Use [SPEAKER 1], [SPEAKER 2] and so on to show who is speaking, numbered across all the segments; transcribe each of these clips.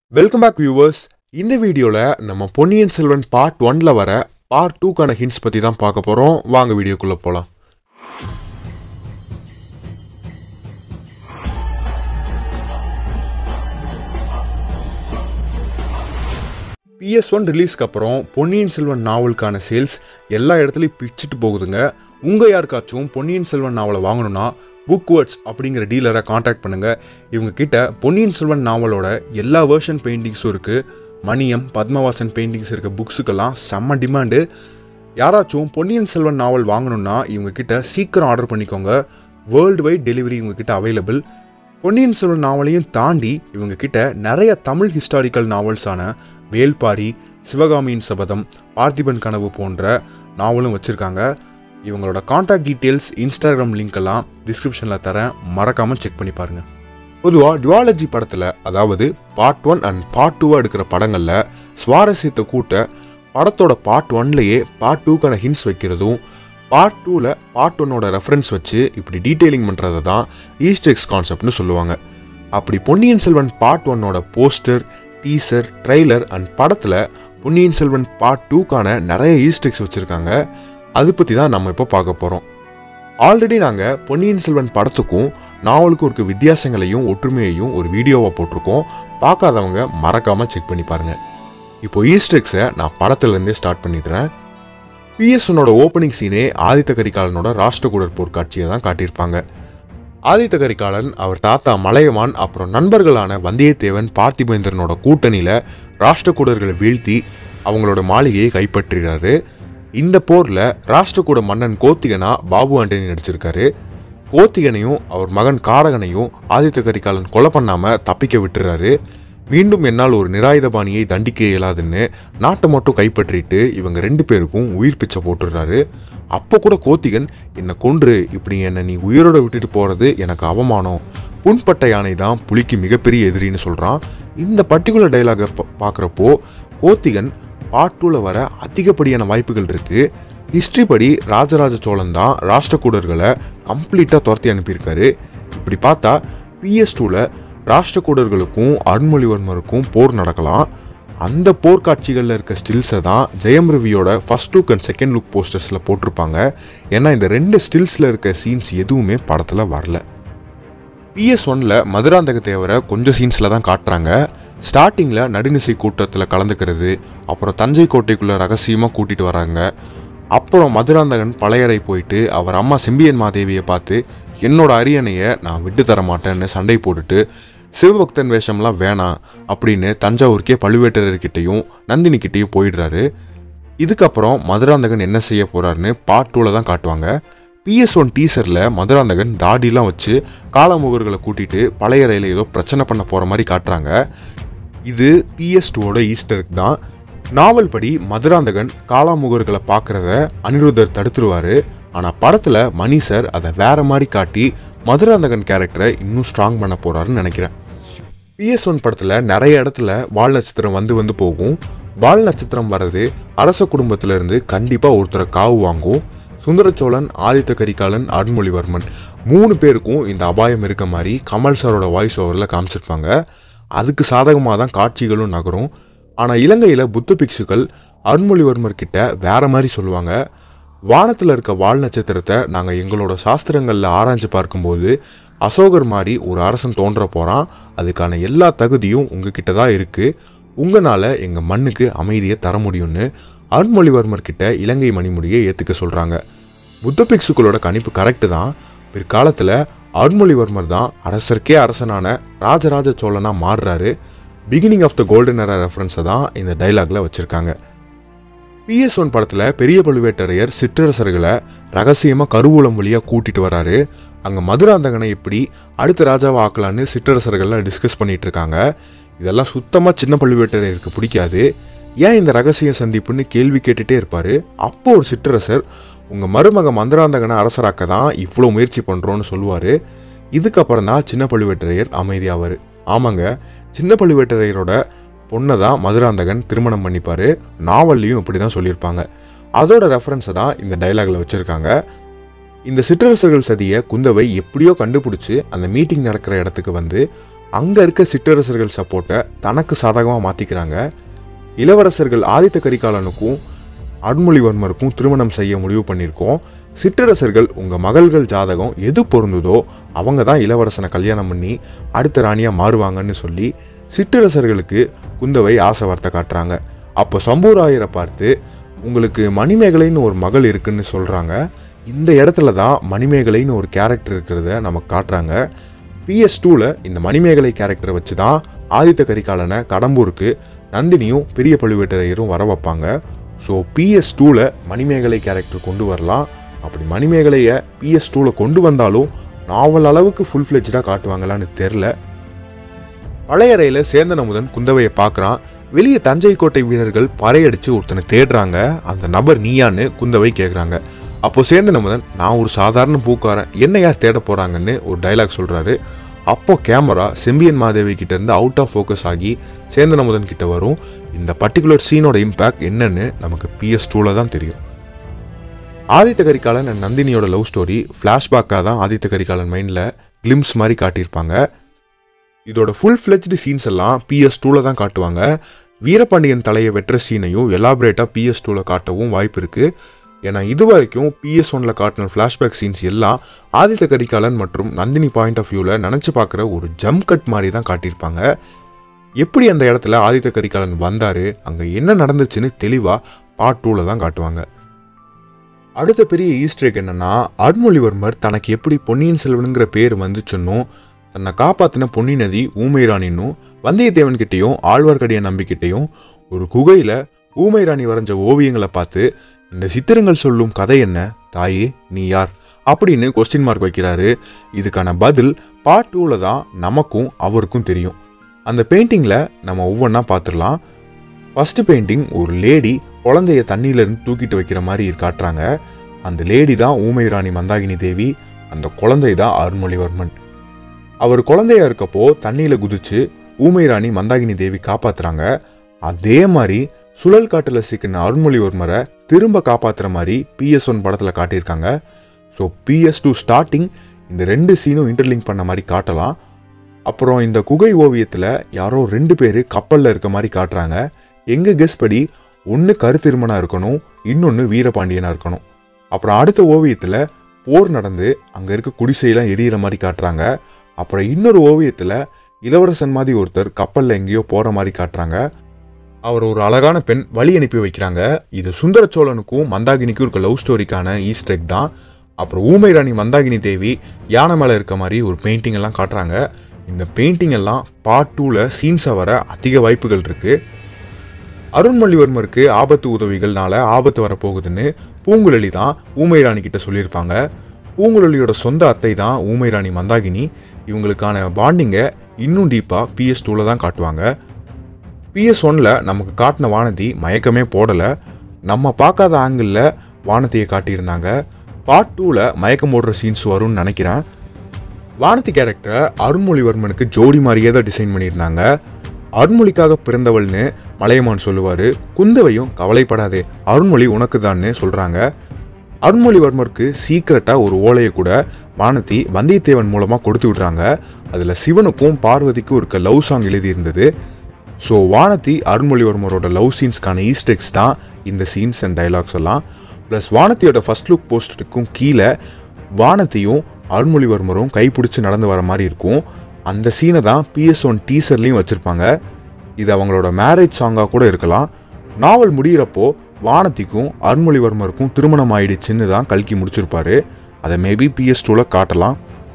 [SPEAKER 1] welcome back viewers இந்த வீடியோவில் நம்ம பொன்னியின் செல்வன் பார்ட் ஒன்ல வர பார்ட் டூக்கான ஹிண்ட்ஸ் பற்றி தான் பார்க்க போகிறோம் வாங்க வீடியோக்குள்ளே போகலாம் பிஎஸ் ஒன் ரிலீஸ்க்கு அப்புறம் பொன்னியின் செல்வன் நாவலுக்கான சேல்ஸ் எல்லா இடத்துலையும் பிச்சுட்டு போகுதுங்க உங்கள் யாருக்காச்சும் பொன்னியின் செல்வன் நாவலை வாங்கணும்னா புக் வேர்ட்ஸ் அப்படிங்கிற டீலரை காண்டாக்ட் பண்ணுங்கள் இவங்க கிட்ட பொன்னியின் செல்வன் நாவலோட எல்லா வேர்ஷன் பெயிண்டிங்ஸும் இருக்குது மணியம் பத்மவாசன் பெயிண்டிங்ஸ் இருக்க புக்ஸுக்கெல்லாம் செம்ம டிமாண்டு யாராச்சும் பொன்னியின் செல்வன் நாவல் வாங்கணும்னா இவங்க கிட்ட சீக்கிரம் ஆர்டர் பண்ணிக்கோங்க வேர்ல்டு வைட் டெலிவரி இவங்க கிட்ட அவைலபிள் பொன்னியின் செல்வன் நாவலையும் தாண்டி இவங்க கிட்ட நிறைய தமிழ் ஹிஸ்டாரிக்கல் நாவல்ஸான வேல்பாரி சிவகாமியின் சபதம் பார்த்திபன் கனவு போன்ற நாவலும் வச்சுருக்காங்க இவங்களோட காண்டாக்ட் டீட்டெயில்ஸ் இன்ஸ்டாகிராம் லிங்க் எல்லாம் டிஸ்கிரிப்ஷனில் தரேன் மறக்காமல் செக் பண்ணி பாருங்கள் பொதுவாக டுவாலஜி படத்தில் அதாவது பார்ட் ஒன் அண்ட் பார்ட் டூவாக எடுக்கிற படங்களில் சுவாரஸ்யத்தை கூட்ட படத்தோட பார்ட் ஒன்லேயே பார்ட் டூக்கான ஹிண்ட்ஸ் வைக்கிறதும் பார்ட் டூவில் பார்ட் ஒன்னோட ரெஃபரன்ஸ் வச்சு இப்படி டீட்டெயிலிங் பண்ணுறது தான் ஈஸ்டெக்ஸ் கான்செப்ட்னு சொல்லுவாங்க அப்படி பொன்னியின் செல்வன் பார்ட் ஒன்னோட போஸ்டர் டீசர் ட்ரெய்லர் அண்ட் படத்தில் பொன்னியின் செல்வன் பார்ட் டூக்கான நிறைய ஈஸ்டெக்ஸ் வச்சுருக்காங்க அது பற்றி தான் நம்ம இப்போ பார்க்க போகிறோம் ஆல்ரெடி நாங்கள் பொன்னியின் செல்வன் படத்துக்கும் நாவலுக்கும் இருக்க வித்தியாசங்களையும் ஒற்றுமையையும் ஒரு வீடியோவாக போட்டிருக்கோம் பார்க்காதவங்க மறக்காமல் செக் பண்ணி பாருங்கள் இப்போ ஈஸ்டெக்ஸை நான் படத்துலேருந்தே ஸ்டார்ட் பண்ணிடுறேன் பிஎஸ்என்னோட ஓப்பனிங் சீனே ஆதித்த கரிகாலனோட ராஷ்டிரகூடர் போர்க்காட்சியை தான் காட்டியிருப்பாங்க ஆதித்த கரிகாலன் அவர் தாத்தா மலையமான் அப்புறம் நண்பர்களான வந்தியத்தேவன் பார்த்திபேந்திரனோட கூட்டணியில் ராஷ்டிரகூடர்களை வீழ்த்தி அவங்களோட மாளிகையை கைப்பற்றுகிறாரு இந்த போரில் ராஷ்டிரகூட மன்னன் கோத்திகனா பாபு ஆண்டனி நடிச்சிருக்காரு கோத்திகனையும் அவர் மகன் காரகனையும் ஆதித்த கரிகாலன் கொலை பண்ணாமல் தப்பிக்க விட்டுறாரு மீண்டும் என்னால் ஒரு நிராயுதபாணியை தண்டிக்க இயலாதுன்னு நாட்டை மட்டும் கைப்பற்றிட்டு இவங்க ரெண்டு பேருக்கும் உயிர் பிச்சை போட்டுடுறாரு அப்போ கூட கோத்திகன் என்னை கொன்று இப்படி என்னை நீ உயிரோட விட்டுட்டு போகிறது எனக்கு அவமானம் புண்பட்ட யானை தான் புலிக்கு மிகப்பெரிய எதிரின்னு சொல்கிறான் இந்த பர்டிகுலர் டைலாகை பார்க்குறப்போ கோத்திகன் பார்ட் டூவில் வர அதிகப்படியான வாய்ப்புகள் இருக்குது ஹிஸ்ட்ரி படி ராஜராஜ சோழன் தான் ராஷ்டிரகூடர்களை கம்ப்ளீட்டாக துரத்தி அனுப்பியிருக்காரு இப்படி பார்த்தா பிஎஸ் டூவில் ராஷ்டிரகூடர்களுக்கும் அருண்மொழிவர்மருக்கும் போர் நடக்கலாம் அந்த போர்க்காட்சிகளில் இருக்க ஸ்டில்ஸை தான் ஜெயம் ரவியோட first look and second look போஸ்டர்ஸில் போட்டிருப்பாங்க ஏன்னா இந்த ரெண்டு ஸ்டில்ஸில் இருக்க சீன்ஸ் எதுவுமே படத்தில் வரல பிஎஸ் ஒனில் மதுராந்தக தேவரை கொஞ்சம் சீன்ஸில் தான் காட்டுறாங்க ஸ்டார்டிங்கில் நடுநிசை கூட்டத்தில் கலந்துக்கிறது அப்புறம் தஞ்சை கோட்டைக்குள்ளே ரகசியமாக கூட்டிகிட்டு வராங்க அப்புறம் மதுராந்தகன் பழையறை போயிட்டு அவர் அம்மா செம்பியன் மாதேவியை பார்த்து என்னோட அரியணையை நான் விட்டு தர மாட்டேன்னு சண்டை போட்டுட்டு சிவபக்தன் வேஷம்லாம் வேணாம் அப்படின்னு தஞ்சாவூருக்கே பழுவேட்டரர்கிட்டையும் நந்தினிக்கிட்டையும் போயிடுறாரு இதுக்கப்புறம் மதுராந்தகன் என்ன செய்ய போறாருன்னு பார்ட் டூவில் தான் காட்டுவாங்க பிஎஸ் ஒன் டீசரில் மதுராந்தகன் தாடிலாம் வச்சு காலமுகர்களை கூட்டிட்டு பழையறையில் ஏதோ பிரச்சனை பண்ண போகிற மாதிரி காட்டுறாங்க இது பிஎஸ் டூவோட ஈஸ்டருக்கு தான் நாவல் படி மதுராந்தகன் காலாமுகர்களை பார்க்குறத அனிருத்தர் தடுத்துருவாரு ஆனால் படத்தில் மணி சார் அதை வேற மாதிரி காட்டி மதுராந்தகன் கேரக்டரை இன்னும் ஸ்ட்ராங் பண்ண போறாருன்னு நினைக்கிறேன் பிஎஸ் ஒன் படத்தில் நிறைய இடத்துல வால் நட்சத்திரம் வந்து வந்து போகும் வால் நட்சத்திரம் வர்றது அரச குடும்பத்திலிருந்து கண்டிப்பாக ஒருத்தரை காவு வாங்கும் சுந்தரச்சோழன் ஆதித்த கரிகாலன் அருண்மொழிவர்மன் மூணு பேருக்கும் இந்த அபாயம் இருக்க மாதிரி கமல் சாரோட வாய்ஸ் ஓவரில் காமிச்சிருப்பாங்க அதுக்கு சாதகமாக தான் காட்சிகளும் நகரும் ஆனால் இலங்கையில் புத்த பிக்ஷுக்கள் அருண்மொழிவர்மர் கிட்ட வேற மாதிரி சொல்லுவாங்க வானத்தில் இருக்க வால் நட்சத்திரத்தை நாங்கள் எங்களோட சாஸ்திரங்களில் ஆராய்ஞ்சு பார்க்கும்போது அசோகர் மாதிரி ஒரு அரசன் தோன்ற போகிறான் அதுக்கான எல்லா தகுதியும் உங்ககிட்ட தான் இருக்குது உங்களால் எங்கள் மண்ணுக்கு அமைதியை தர முடியும்னு அருண்மொழிவர்மர் கிட்ட இலங்கை மணிமுடியை ஏற்றுக்க சொல்கிறாங்க புத்த பிக்ஷுக்களோட கணிப்பு கரெக்டு தான் பிற்காலத்தில் அருண்மொழிவர்மர் தான் அரசருக்கே அரசனான ராஜராஜ சோழனா மாறுறாரு beginning of the golden era ரெஃபரன்ஸை தான் இந்த டைலாக்ல வச்சுருக்காங்க பிஎஸ் ஒன் படத்தில் பெரிய பழுவேட்டரையர் சிற்றரசர்களை ரகசியமாக கருவூலம் வழியாக கூட்டிட்டு வராரு அங்கே மதுராந்தகனை எப்படி அடுத்த ராஜாவை ஆக்கலான்னு சிற்றரசர்கள்லாம் டிஸ்கஸ் பண்ணிட்டு இருக்காங்க இதெல்லாம் சுத்தமாக சின்ன பழுவேட்டரையருக்கு பிடிக்காது ஏன் இந்த ரகசிய சந்திப்புன்னு கேள்வி கேட்டுட்டே இருப்பார் அப்போ ஒரு சிற்றரசர் உங்கள் மருமக மதுராந்தகனை அரசராக்க தான் இவ்வளோ முயற்சி பண்ணுறோன்னு சொல்லுவார் இதுக்கப்புறம் தான் சின்ன பழுவேட்டரையர் அமைதியாவார் ஆமாங்க சின்ன பழுவேட்டரையரோட பொண்ணை தான் மதுராந்தகன் திருமணம் பண்ணிப்பார் நாவல்லையும் இப்படி தான் சொல்லியிருப்பாங்க அதோட ரெஃபரன்ஸை தான் இந்த டைலாகில் வச்சுருக்காங்க இந்த சிற்றரசர்கள் சதியை குந்தவை எப்படியோ கண்டுபிடிச்சி அந்த மீட்டிங் நடக்கிற இடத்துக்கு வந்து அங்கே இருக்க சிற்றரசர்கள் சப்போர்ட்டை தனக்கு சாதகமாக மாற்றிக்கிறாங்க இளவரசர்கள் ஆதித்த கரிகாலனுக்கும் அருண்மொழிவர்மருக்கும் திருமணம் செய்ய முடிவு பண்ணியிருக்கோம் சிற்றரசர்கள் உங்கள் மகள்கள் ஜாதகம் எது பொருந்துதோ அவங்க தான் இளவரசனை கல்யாணம் பண்ணி அடுத்த ராணியாக மாறுவாங்கன்னு சொல்லி சிற்றரசர்களுக்கு குந்தவை ஆசை வார்த்தை காட்டுறாங்க அப்போ சம்பூராயரை பார்த்து உங்களுக்கு மணிமேகலைன்னு ஒரு மகள் இருக்குன்னு சொல்கிறாங்க இந்த இடத்துல தான் மணிமேகலைன்னு ஒரு கேரக்டர் இருக்கிறத நமக்கு காட்டுறாங்க பிஎஸ் டூவில் இந்த மணிமேகலை கேரக்டரை வச்சு தான் ஆதித்த கரிகாலனை கடம்பூருக்கு நந்தினியும் பெரிய பழுவேட்டரையரும் வர வைப்பாங்க ஸோ பிஎஸ் டூவில் மணிமேகலை கேரக்டர் கொண்டு வரலாம் அப்படி மணிமேகலையை பிஎஸ் டூவில் கொண்டு வந்தாலும் நாவல் அளவுக்கு ஃபுல் ஃப்ளெஜ்டாக காட்டுவாங்களான்னு தெரில பழையறையில் சேந்தன் அமுதன் குந்தவையை பார்க்குறான் வெளியே தஞ்சை கோட்டை வீரர்கள் பறையடிச்சு ஒருத்தனை தேடுறாங்க அந்த நபர் நீயான்னு குந்தவை கேட்குறாங்க அப்போ சேந்தன் அமுதன் நான் ஒரு சாதாரண பூக்காரன் என்ன யார் தேட போகிறாங்கன்னு ஒரு டைலாக் சொல்கிறாரு அப்போ கேமரா செம்பியன் மாதேவி கிட்ட இருந்து அவுட் ஆஃப் ஃபோக்கஸ் ஆகி சேந்தன் அமுதன் கிட்ட வரும் இந்த பர்டிகுலர் சீனோட இம்பேக்ட் என்னன்னு நமக்கு பிஎஸ் டூவில் தான் தெரியும் ஆதித்த கரிகாலன் and நந்தினியோட லவ் ஸ்டோரி ஃப்ளாஷ்பேக்காக தான் ஆதித்த கரிகாலன் மைண்டில் கிளிம்ஸ் மாதிரி காட்டியிருப்பாங்க இதோட ஃபுல் ஃப்ளெஜ்டு சீன்ஸ் எல்லாம் பிஎஸ் டூவில் தான் காட்டுவாங்க வீரபாண்டியன் தலையை வெட்டுற சீனையும் எலாபரேட்டாக பிஎஸ் டூவில் காட்டவும் வாய்ப்பு இருக்குது ஏன்னா இது வரைக்கும் பிஎஸ் ஒனில் காட்டின ஃப்ளாஷ்பேக் சீன்ஸ் எல்லாம் ஆதித்த கரிகாலன் மற்றும் நந்தினி பாயிண்ட் ஆஃப் வியூவில் நினச்சி பார்க்குற ஒரு ஜம்ப் கட் மாதிரி தான் காட்டியிருப்பாங்க எப்படி அந்த இடத்துல ஆதித்த கரிகாலன் வந்தார் அங்கே என்ன நடந்துச்சுன்னு தெளிவாக பார்ட் டூவில் தான் காட்டுவாங்க அடுத்த பெரிய ஈஸ்டர் என்னன்னா அருண்மொழிவர்மர் தனக்கு எப்படி பொன்னியின் செல்வனுங்கிற பேர் வந்துச்சுன்னும் தன்னை காப்பாத்தின பொன்னி நதி ஊமை ராணின்னும் வந்தியத்தேவன் கிட்டேயும் ஆழ்வார்க்கடிய நம்பிக்கிட்டையும் ஒரு குகையில ஊமை ராணி வரைஞ்ச ஓவியங்களை பார்த்து இந்த சித்திரங்கள் சொல்லும் கதை என்ன தாயே நீ யார் அப்படின்னு கொஸ்டின் மார்க் வைக்கிறாரு இதுக்கான பதில் பார்ட் டூவில் தான் நமக்கும் அவருக்கும் தெரியும் அந்த பெயிண்டிங்கில் நம்ம ஒவ்வொன்றா பார்த்துடலாம் ஃபர்ஸ்ட் பெயிண்டிங் ஒரு லேடி குழந்தைய தண்ணியிலேருந்து தூக்கிட்டு வைக்கிற மாதிரி காட்டுறாங்க அந்த லேடி தான் ஊமை ராணி மந்தாகினி தேவி அந்த குழந்தை தான் அருண்மொழிவர்மன் அவர் குழந்தையா இருக்கப்போ தண்ணியில் குதிச்சு ஊமை ராணி மந்தாகினி தேவி காப்பாத்துறாங்க அதே மாதிரி சுழல் காட்டில் சிக்கின அருண்மொழிவர்மரை திரும்ப காப்பாத்துற மாதிரி பிஎஸ் ஒன் படத்தில் காட்டியிருக்காங்க ஸோ பிஎஸ் டூ ஸ்டார்டிங் இந்த ரெண்டு சீனும் இன்டர்லிங்க் பண்ண மாதிரி காட்டலாம் அப்புறம் இந்த குகை ஓவியத்தில் யாரோ ரெண்டு பேர் கப்பலில் இருக்க மாதிரி காட்டுறாங்க எங்கள் கெஸ் படி ஒன்று கருத்திருமனாக இருக்கணும் இன்னொன்று வீரபாண்டியனாக இருக்கணும் அப்புறம் அடுத்த ஓவியத்தில் போர் நடந்து அங்கே இருக்க குடிசையெல்லாம் எரியிற மாதிரி காட்டுறாங்க அப்புறம் இன்னொரு ஓவியத்தில் இளவரசன் மாதிரி ஒருத்தர் கப்பலில் எங்கேயோ போகிற மாதிரி காட்டுறாங்க அவர் ஒரு அழகான பெண் வழி அனுப்பி வைக்கிறாங்க இது சுந்தர சோழனுக்கும் மந்தாகினிக்கும் இருக்க லவ் ஸ்டோரிக்கான ஈஸ்டெக் தான் அப்புறம் ஊமை ராணி மந்தாகினி தேவி யானை மேலே இருக்க மாதிரி ஒரு பெயிண்டிங் எல்லாம் காட்டுறாங்க இந்த பெயிண்டிங் எல்லாம் பார்ட் டூவில் சீன்ஸை வர அதிக வாய்ப்புகள் இருக்குது அருண்மொழிவர்மருக்கு ஆபத்து உதவிகள்னால ஆபத்து வரப்போகுதுன்னு பூங்குழலி தான் ஊமை ராணி கிட்ட சொல்லியிருப்பாங்க பூங்குழலியோட சொந்த அத்தை தான் ஊமை ராணி மந்தாகினி இவங்களுக்கான பாண்டிங்கை இன்னும் டீப்பாக பிஎஸ் டூவில் தான் காட்டுவாங்க பிஎஸ் ஒனில் நமக்கு காட்டின வானதி மயக்கமே போடலை நம்ம பார்க்காத ஆங்கிளில் வானதியை காட்டியிருந்தாங்க பார்ட் டூவில் மயக்கம் போடுற சீன்ஸ் வரும்னு நினைக்கிறேன் வானதி கேரக்டரை அருண்மொழிவர்மனுக்கு ஜோடி மாதிரியே தான் டிசைன் பண்ணியிருந்தாங்க அருண்மொழிக்காக பிறந்தவள்னு மலையமான் சொல்லுவார் குந்தவையும் கவலைப்படாதே அருண்மொழி உனக்கு தான்னு சொல்கிறாங்க அருண்மொழிவர்மருக்கு சீக்கிரட்டாக ஒரு ஓலையை கூட வானதி வந்தியத்தேவன் மூலமாக கொடுத்து விடுறாங்க அதில் சிவனுக்கும் பார்வதிக்கும் இருக்க லவ் சாங் எழுதியிருந்தது ஸோ வானதி அருண்மொழிவர்மரோட லவ் சீன்ஸ்க்கான ஈஸ்டெக்ஸ் தான் இந்த சீன்ஸ் அண்ட் டைலாக்ஸ் எல்லாம் ப்ளஸ் வானதியோட ஃபர்ஸ்ட் லுக் போஸ்டருக்கும் கீழே வானதியும் அருண்மொழிவர்மரும் கைப்பிடிச்சு நடந்து வர மாதிரி இருக்கும் அந்த சீனை தான் பிஎஸ் ஒன் டீசர்லேயும் வச்சுருப்பாங்க இது அவங்களோட மேரேஜ் சாங்காக கூட இருக்கலாம் நாவல் முடிகிறப்போ வானதிக்கும் அருண்மொழிவர்மருக்கும் திருமணம் ஆயிடுச்சுன்னு தான் கல்கி முடிச்சிருப்பாரு அதை மேபி பிஎஸ் டூவில் காட்டலாம்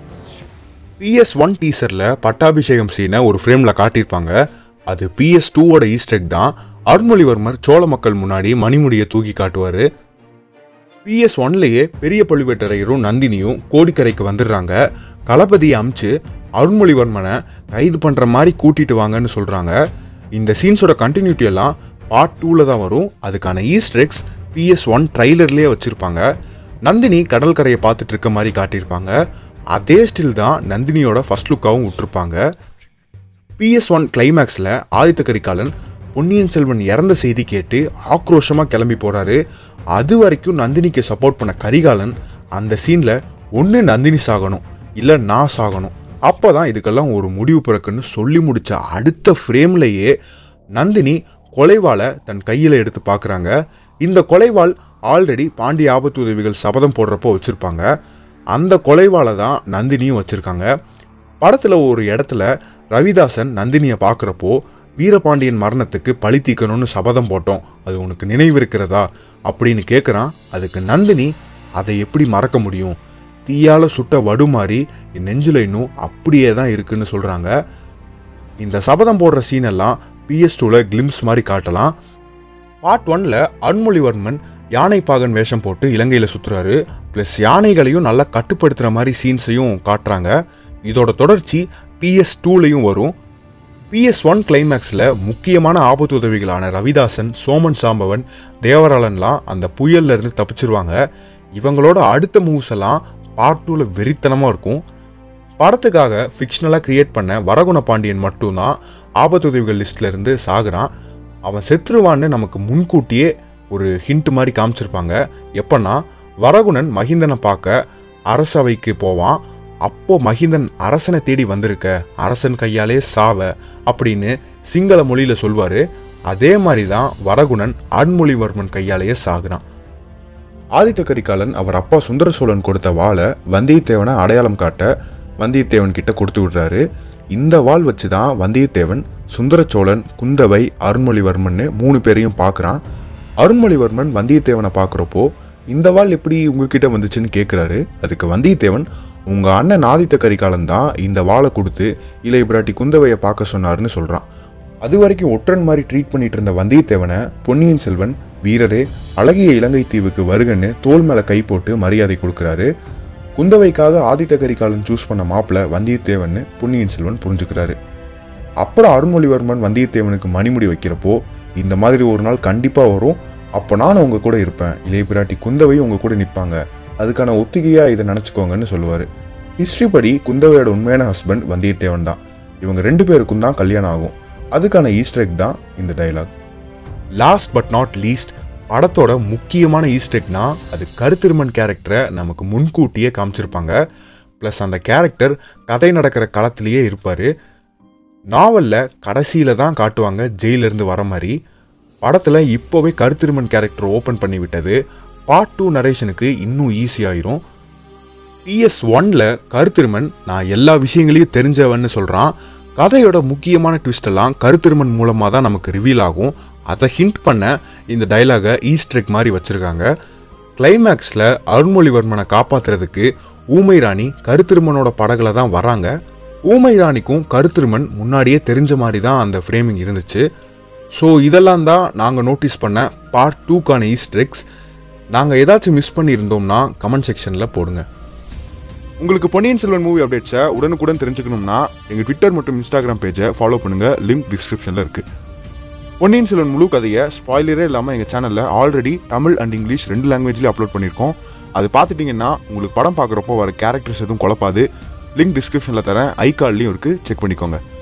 [SPEAKER 1] பிஎஸ் ஒன் டீசரில் பட்டாபிஷேகம் சீனை ஒரு ஃப்ரேமில் காட்டியிருப்பாங்க அது பிஎஸ் டூவோட ஈஸ்டெக் தான் அருண்மொழிவர்மர் சோழ மக்கள் முன்னாடி மணிமுடியை தூக்கி காட்டுவார் பிஎஸ் ஒன்லேயே பெரிய பழுவேட்டரையரும் நந்தினியும் கோடிக்கரைக்கு வந்துடுறாங்க களபதியை அமிச்சு அருண்மொழிவர்மனை கைது பண்ணுற மாதிரி கூட்டிட்டு வாங்கன்னு சொல்கிறாங்க இந்த சீன்ஸோட கண்டினியூட்டி எல்லாம் பார்ட் டூவில் தான் வரும் அதுக்கான ஈஸ்ட்ரெக்ஸ் பிஎஸ் ஒன் ட்ரைலர்லேயே வச்சுருப்பாங்க நந்தினி கடற்கரையை பார்த்துட்டு இருக்க மாதிரி காட்டியிருப்பாங்க அதே ஸ்டில் தான் நந்தினியோட ஃபர்ஸ்ட் லுக்காகவும் விட்டுருப்பாங்க பிஎஸ் ஒன் கிளைமேக்ஸில் ஆதித்த கரிகாலன் பொன்னியின் செல்வன் இறந்த செய்தி கேட்டு ஆக்ரோஷமாக கிளம்பி போகிறாரு அது வரைக்கும் நந்தினிக்கு சப்போர்ட் பண்ண கரிகாலன் அந்த சீனில் ஒன்று நந்தினி சாகணும் இல்லை நான் சாகணும் அப்போ தான் இதுக்கெல்லாம் ஒரு முடிவு பிறக்குன்னு சொல்லி முடிச்ச அடுத்த ஃப்ரேம்லேயே நந்தினி கொலைவாளை தன் கையில் எடுத்து பார்க்குறாங்க இந்த கொலைவாள் ஆல்ரெடி பாண்டிய ஆபத்து உதவிகள் சபதம் போடுறப்போ வச்சுருப்பாங்க அந்த கொலைவாளை தான் நந்தினியும் வச்சுருக்காங்க படத்தில் ஒரு இடத்துல ரவிதாசன் நந்தினியை பார்க்குறப்போ வீரபாண்டியன் மரணத்துக்கு பழி தீக்கணும்னு சபதம் போட்டோம் அது உனக்கு நினைவு இருக்கிறதா அப்படின்னு கேட்குறான் அதுக்கு நந்தினி அதை எப்படி மறக்க முடியும் தீயால சுட்ட வடு மாதிரி என் நெஞ்சில் இன்னும் அப்படியே தான் இருக்குன்னு சொல்கிறாங்க இந்த சபதம் போடுற சீன் எல்லாம் பிஎஸ் டூவில் கிளிம்ஸ் மாதிரி காட்டலாம் பார்ட் ஒன்ல அருண்மொழிவர்மன் யானைப்பாகன் வேஷம் போட்டு இலங்கையில் சுற்றுறாரு ப்ளஸ் யானைகளையும் நல்லா கட்டுப்படுத்துகிற மாதிரி சீன்ஸையும் காட்டுறாங்க இதோட தொடர்ச்சி பிஎஸ் டூலையும் வரும் பிஎஸ் ஒன் கிளைமேக்ஸில் முக்கியமான ஆபத்து உதவிகளான ரவிதாசன் சோமன் சாம்பவன் தேவராளன்லாம் அந்த புயல்ல இருந்து தப்பிச்சிருவாங்க இவங்களோட அடுத்த மூவ்ஸ் எல்லாம் பார்ட் டூவில் வெறித்தனமாக இருக்கும் படத்துக்காக ஃபிக்ஷனலாக கிரியேட் பண்ண வரகுண பாண்டியன் மட்டும்தான் ஆபத்து உதவிகள் லிஸ்ட்ல இருந்து சாகுறான் அவன் செத்துருவான்னு நமக்கு முன்கூட்டியே ஒரு ஹிண்ட் மாதிரி காமிச்சிருப்பாங்க எப்பன்னா வரகுணன் மகிந்தனை பார்க்க அரசவைக்கு போவான் அப்போ மகிந்தன் அரசனை தேடி வந்திருக்க அரசன் கையாலே சாவ அப்படின்னு சிங்கள மொழியில சொல்வாரு அதே மாதிரி தான் வரகுணன் அன்மொழிவர்மன் கையாலேயே சாகுறான் ஆதித்த கரிகாலன் அவர் அப்பா சுந்தர சோழன் கொடுத்த வாளை வந்தியத்தேவனை அடையாளம் காட்ட வந்தியத்தேவன் கிட்ட கொடுத்து விடுறாரு இந்த வாள் வச்சு தான் வந்தியத்தேவன் சுந்தர சோழன் குந்தவை அருண்மொழிவர்மன்னு மூணு பேரையும் பார்க்குறான் அருண்மொழிவர்மன் வந்தியத்தேவனை பார்க்குறப்போ இந்த வாள் எப்படி உங்ககிட்ட வந்துச்சுன்னு கேட்குறாரு அதுக்கு வந்தியத்தேவன் உங்கள் அண்ணன் ஆதித்த கரிகாலன் தான் இந்த வாளை கொடுத்து இளைய பிராட்டி குந்தவையை பார்க்க சொன்னாருன்னு சொல்கிறான் அது வரைக்கும் ஒற்றன் மாதிரி ட்ரீட் பண்ணிட்டு இருந்த வந்தியத்தேவனை பொன்னியின் செல்வன் வீரரே அழகிய இலங்கை தீவுக்கு வருகன்னு தோல் மேலே கை போட்டு மரியாதை கொடுக்குறாரு குந்தவைக்காக ஆதித்த கரிகாலன் சூஸ் பண்ண மாப்பிள்ள வந்தியத்தேவன் பொன்னியின் செல்வன் புரிஞ்சுக்கிறாரு அப்புறம் அருண்மொழிவர்மன் வந்தியத்தேவனுக்கு மணிமுடி வைக்கிறப்போ இந்த மாதிரி ஒரு நாள் கண்டிப்பாக வரும் அப்போ நானும் உங்க கூட இருப்பேன் இளைய பிராட்டி குந்தவை உங்க கூட நிற்பாங்க அதுக்கான ஒத்திகையா இதை நினச்சிக்கோங்கன்னு சொல்லுவார் ஹிஸ்ட்ரி படி குந்தவையோட உண்மையான ஹஸ்பண்ட் வந்தியத்தேவன் தான் இவங்க ரெண்டு பேருக்கும் தான் கல்யாணம் ஆகும் அதுக்கான ஈஸ்டர் தான் இந்த dialogue last but not least படத்தோட முக்கியமான ஈஸ்டெக்னா அது கருத்திருமன் கேரக்டரை நமக்கு முன்கூட்டியே காமிச்சிருப்பாங்க ப்ளஸ் அந்த கேரக்டர் கதை நடக்கிற களத்திலேயே இருப்பார் நாவலில் கடைசியில் தான் காட்டுவாங்க ஜெயிலிருந்து வர மாதிரி படத்தில் இப்போவே கருத்திருமன் கேரக்டர் ஓப்பன் பண்ணி விட்டது பார்ட் டூ நரேஷனுக்கு இன்னும் ஈஸியாயிரும் பிஎஸ் ஒன்ல கருத்திருமன் நான் எல்லா விஷயங்களையும் தெரிஞ்சவன்னு சொல்கிறான் கதையோட முக்கியமான twist எல்லாம் கருத்திருமன் மூலமாக தான் நமக்கு ரிவீல் ஆகும் அதை ஹிண்ட் பண்ண இந்த டைலாகை ஈஸ்ட்ரிக் மாதிரி வச்சுருக்காங்க கிளைமேக்ஸில் அருண்மொழிவர்மனை காப்பாத்துறதுக்கு ஊமை ராணி கருத்திருமனோட படகுல தான் வராங்க ஊமை ராணிக்கும் கருத்திருமன் முன்னாடியே தெரிஞ்ச மாதிரி தான் அந்த ஃப்ரேமிங் இருந்துச்சு ஸோ இதெல்லாம் தான் நாங்கள் நோட்டீஸ் பண்ண பார்ட் டூக்கான ஈஸ்ட்ரிக்ஸ் நாங்கள் ஏதாச்சும் மிஸ் பண்ணியிருந்தோம்னா கமெண்ட் செக்ஷனில் போடுங்க உங்களுக்கு பொன்னியின் செல்வன் மூவி அப்டேட்ஸை உடனுக்குடன் தெரிஞ்சுக்கணும்னா எங்கள் ட்விட்டர் மற்றும் இன்ஸ்டாகிராம் பேஜை ஃபாலோ பண்ணுங்கள் லிங்க் டிஸ்கிரிப்ஷனில் இருக்குது பொன்னியின் செல்வன் முழு கதையை ஸ்பாய்லரே இல்லாமல் எங்கள் சேனலில் ஆல்ரெடி தமிழ் அண்ட் இங்கிலீஷ் ரெண்டு லாங்குவேஜ்லேயும் அப்லோட் பண்ணியிருக்கோம் அது பார்த்துட்டிங்கன்னா உங்களுக்கு படம் பார்க்குறப்போ வர கேரக்டர்ஸ் எதுவும் குழப்பாது லிங்க் டிஸ்கிரிப்ஷனில் தரேன் ஐ கார்ட்லேயும் இருக்குது செக் பண்ணிக்கோங்க